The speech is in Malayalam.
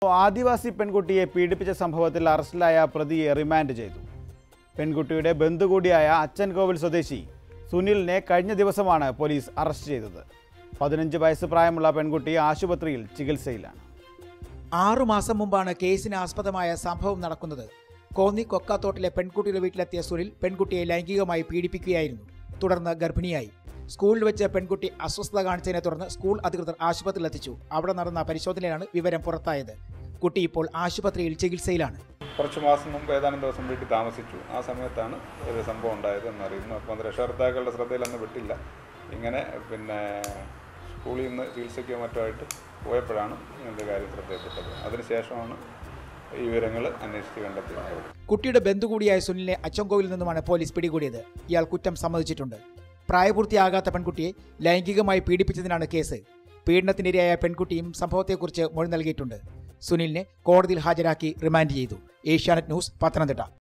ആദിവാസി പെൺകുട്ടിയെ പീഡിപ്പിച്ച സംഭവത്തിൽ അറസ്റ്റിലായ പ്രതിയെ റിമാൻഡ് ചെയ്തു പെൺകുട്ടിയുടെ ബന്ധു കൂടിയായ അച്ചൻകോവിൽ സ്വദേശി സുനിലിനെ കഴിഞ്ഞ ദിവസമാണ് പോലീസ് അറസ്റ്റ് ചെയ്തത് പതിനഞ്ച് വയസ്സ് പ്രായമുള്ള പെൺകുട്ടി ആശുപത്രിയിൽ ചികിത്സയിലാണ് ആറുമാസം മുമ്പാണ് കേസിന് ആസ്പദമായ സംഭവം നടക്കുന്നത് കോന്നി കൊക്കാത്തോട്ടിലെ പെൺകുട്ടിയുടെ വീട്ടിലെത്തിയ സുനിൽ പെൺകുട്ടിയെ ലൈംഗികമായി പീഡിപ്പിക്കുകയായിരുന്നു തുടർന്ന് ഗർഭിണിയായി സ്കൂളിൽ വെച്ച് പെൺകുട്ടി അസ്വസ്ഥത കാണിച്ചതിനെ തുടർന്ന് സ്കൂൾ അധികൃതർ ആശുപത്രിയിൽ എത്തിച്ചു അവിടെ നടന്ന പരിശോധനയിലാണ് വിവരം പുറത്തായത് കുട്ടി ഇപ്പോൾ ആശുപത്രിയിൽ ചികിത്സയിൽ കുറച്ച് മാസം മുമ്പ് ഏതാനും ദിവസം വീട്ടിൽ താമസിച്ചു ആ സമയത്താണ് ഒരു സംഭവം ഉണ്ടായത് എന്നറിയുന്നു അപ്പം അത് രക്ഷകർത്താക്കളുടെ ശ്രദ്ധയിലൊന്നും വിട്ടില്ല ഇങ്ങനെ പിന്നെ സ്കൂളിൽ നിന്ന് ചികിത്സയ്ക്കോ മറ്റോ ആയിട്ട് പോയപ്പോഴാണ് ഇങ്ങനത്തെ കാര്യം ശ്രദ്ധയിൽപ്പെട്ടത് അതിനുശേഷമാണ് ഈ വിവരങ്ങൾ അന്വേഷിച്ച് കണ്ടെത്തിയത് കുട്ടിയുടെ ബന്ധു കൂടിയായ സുനിലിനെ അച്ചൻകോവിൽ നിന്നുമാണ് പോലീസ് പിടികൂടിയത് ഇയാൾ കുറ്റം സമ്മതിച്ചിട്ടുണ്ട് പ്രായപൂർത്തിയാകാത്ത പെൺകുട്ടിയെ ലൈംഗികമായി പീഡിപ്പിച്ചതിനാണ് കേസ് പീഡനത്തിനിരയായ പെൺകുട്ടിയും സംഭവത്തെക്കുറിച്ച് മൊഴി നൽകിയിട്ടുണ്ട് സുനിലിനെ കോടതിയിൽ ഹാജരാക്കി റിമാൻഡ് ചെയ്തു ഏഷ്യാനെറ്റ് ന്യൂസ് പത്തനംതിട്ട